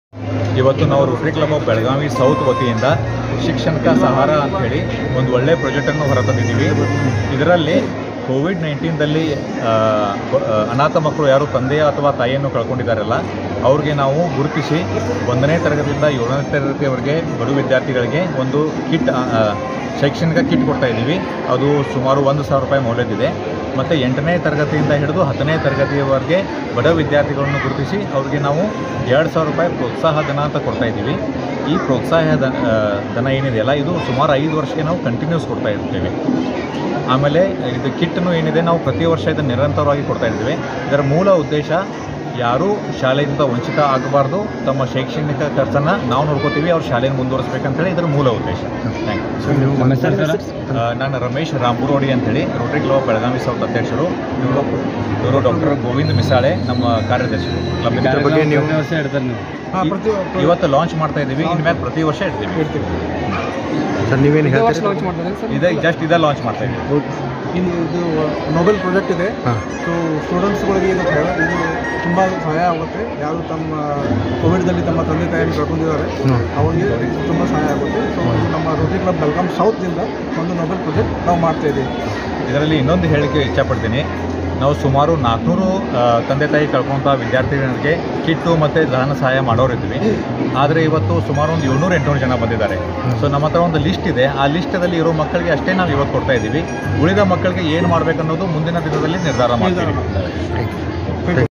ಇವತ್ತು ನಾವು rotary club of Belagavi south ವತಿಯಿಂದ ಶಿಕ್ಷಣಕ ಸಹಾರ ಅಂಥೇಳಿ ಒಂದು ಒಳ್ಳೆಯ ಪ್ರಾಜೆಕ್ಟನ್ನು ಹೊರತಂದಿದ್ದೀವಿ ಇದರಲ್ಲಿ ಕೋವಿಡ್ ನೈನ್ಟೀನ್ದಲ್ಲಿ ಅನಾಥ ಮಕ್ಕಳು ಯಾರು ತಂದೆಯ ಅಥವಾ ತಾಯಿಯನ್ನು ಕಳ್ಕೊಂಡಿದ್ದಾರಲ್ಲ ಅವ್ರಿಗೆ ನಾವು ಗುರುತಿಸಿ ಒಂದನೇ ತರಗತಿಯಿಂದ ಏಳನೇ ತರಗತಿಯವರೆಗೆ ಬಡ ವಿದ್ಯಾರ್ಥಿಗಳಿಗೆ ಒಂದು ಕಿಟ್ ಆ, ಆ, ಶೈಕ್ಷಣಿಕ ಕಿಟ್ ಕೊಡ್ತಾ ಇದ್ದೀವಿ ಅದು ಸುಮಾರು ಒಂದು ಸಾವಿರ ರೂಪಾಯಿ ಮೌಲ್ಯದಿದೆ ಮತ್ತು ಎಂಟನೇ ತರಗತಿಯಿಂದ ಹಿಡಿದು ಹತ್ತನೇ ತರಗತಿಯವರೆಗೆ ಬಡ ವಿದ್ಯಾರ್ಥಿಗಳನ್ನು ಗುರುತಿಸಿ ಅವರಿಗೆ ನಾವು ಎರಡು ಸಾವಿರ ರೂಪಾಯಿ ಪ್ರೋತ್ಸಾಹ ಧನ ಅಂತ ಕೊಡ್ತಾ ಇದ್ದೀವಿ ಈ ಪ್ರೋತ್ಸಾಹ ಧನ ಆ, ಧನ ಏನಿದೆಯಲ್ಲ ಇದು ಸುಮಾರು ಐದು ವರ್ಷಕ್ಕೆ ನಾವು ಕಂಟಿನ್ಯೂಸ್ ಕೊಡ್ತಾ ಇರ್ತೀವಿ ಆಮೇಲೆ ಇದು ಕಿಟ್ಟನ್ನು ಏನಿದೆ ನಾವು ಪ್ರತಿ ವರ್ಷ ಇದನ್ನು ನಿರಂತರವಾಗಿ ಕೊಡ್ತಾ ಇದ್ದೀವಿ ಇದರ ಮೂಲ ಉದ್ದೇಶ ಯಾರೂ ಶಾಲೆಯಿಂದ ವಂಚಿತ ಆಗಬಾರ್ದು ತಮ್ಮ ಶೈಕ್ಷಣಿಕ ಖರ್ಚನ್ನು ನಾವು ನೋಡ್ಕೋತೀವಿ ಅವ್ರ ಶಾಲೆಯನ್ನು ಮುಂದುವರಿಸ್ಬೇಕಂತೇಳಿ ಇದರ ಮೂಲ ಉದ್ದೇಶ ಥ್ಯಾಂಕ್ ಯು ನಮ್ಮ ಹೆಸರು ಸರ್ ಆ, ನಾನು ರಮೇಶ್ ರಾಂಪುರೋಡಿ ಅಂತೇಳಿ ರೋಟರಿ ಕ್ಲಬ್ ಬೆಳಗಾವಿ ಸೌತ್ ಅಧ್ಯಕ್ಷರು ಇವರು ಇವರು ಡಾಕ್ಟರ್ ಗೋವಿಂದ್ ಮಿಸಾಳೆ ನಮ್ಮ ಕಾರ್ಯದರ್ಶಿಗಳು ಕ್ಲಬ್ ಇದ್ರ ಬಗ್ಗೆ ನೀವು- ಪ್ರತಿ ವರ್ಷ ಇಡ್ತಾರೆ ನೀವು ಹಾಂ ಪ್ರತಿ ಇವತ್ತು ಲಾಂಚ್ ಮಾಡ್ತಾ ಇದ್ದೀವಿ ಇನ್ಮೇಲೆ ಪ್ರತಿ ವರ್ಷ ಇಡ್ತೀವಿ ಇಡ್ತೀವಿ ಸರ್ ನೀವೇನು ವರ್ಷ ಹೇಳ್ತೀರಿ ಲಾಂಚ್ ಮಾಡ್ತಾರೆ ಸರ್ ಇದೇ ಜಸ್ಟ್ ಇದೇ ಲಾಂಚ್ ಮಾಡ್ತಾ ಇದ್ದೀವಿ ಇನ್ನು ಇದು ನೋಬೆಲ್ ಪ್ರಾಜೆಕ್ಟ್ ಇದೆ ಹಾಂ ಸೊ ಸ್ಟೂಡೆಂಟ್ಸ್ಗಳಿಗೆ ಇದು ಪ್ರಯ- ಇದು ತುಂಬ ಸಹಾಯ ಆಗುತ್ತೆ ಯಾರು ತಮ್ಮ ಕೋವಿಡ್ದಲ್ಲಿ ತಮ್ಮ ತಂದೆ ತಾಯಿಯನ್ನು ಕಳ್ಕೊಂಡಿದ್ದಾರೆ ಹ್ಞೂ ಅವರಿಗೆ ತುಂಬ ಸಹಾಯ ಆಗುತ್ತೆ ಸೊ ಇದು ನಮ್ಮ ರೋಟರಿ ಕ್ಲಬ್ ಬೆಲ್ಗಾಮ್ ಸೌತ್ನಿಂದ ಒಂದು ನೋಬೆಲ್ ಪ್ರಾಜೆಕ್ಟ್ ನಾವು ಮಾಡ್ತಾ ಇದ್ದೀವಿ ಇದರಲ್ಲಿ ಇನ್ನೊಂದು ಹೇಳಿಕೆ ಇಚ್ಛಪಡ್ತೀನಿ ನಾವು ಸುಮಾರು ನಾಲ್ಕುನೂರು ತಂದೆ ತಾಯಿ ಕಳ್ಕೊಂಥ ವಿದ್ಯಾರ್ಥಿಗಳಿಗೆ ಕಿಟ್ಟು ಮತ್ತು ಧನ ಸಹಾಯ ಮಾಡೋರಿದ್ವಿ ಆದರೆ ಇವತ್ತು ಸುಮಾರು ಒಂದು ಏಳ್ನೂರು ಎಂಟುನೂರು ಜನ ಬಂದಿದ್ದಾರೆ ಸೊ ನಮ್ಮ ಹತ್ರ ಒಂದು ಲಿಸ್ಟ್ ಇದೆ ಆ ಲಿಸ್ಟಲ್ಲಿ ಇರೋ ಮಕ್ಕಳಿಗೆ ಅಷ್ಟೇ ನಾವು ಇವತ್ತು ಕೊಡ್ತಾ ಇದ್ದೀವಿ ಉಳಿದ ಮಕ್ಕಳಿಗೆ ಏನು ಮಾಡಬೇಕನ್ನೋದು ಮುಂದಿನ ದಿನದಲ್ಲಿ ನಿರ್ಧಾರ ಮಾಡ್ತೀವಿ ಥ್ಯಾಂಕ್ ಯು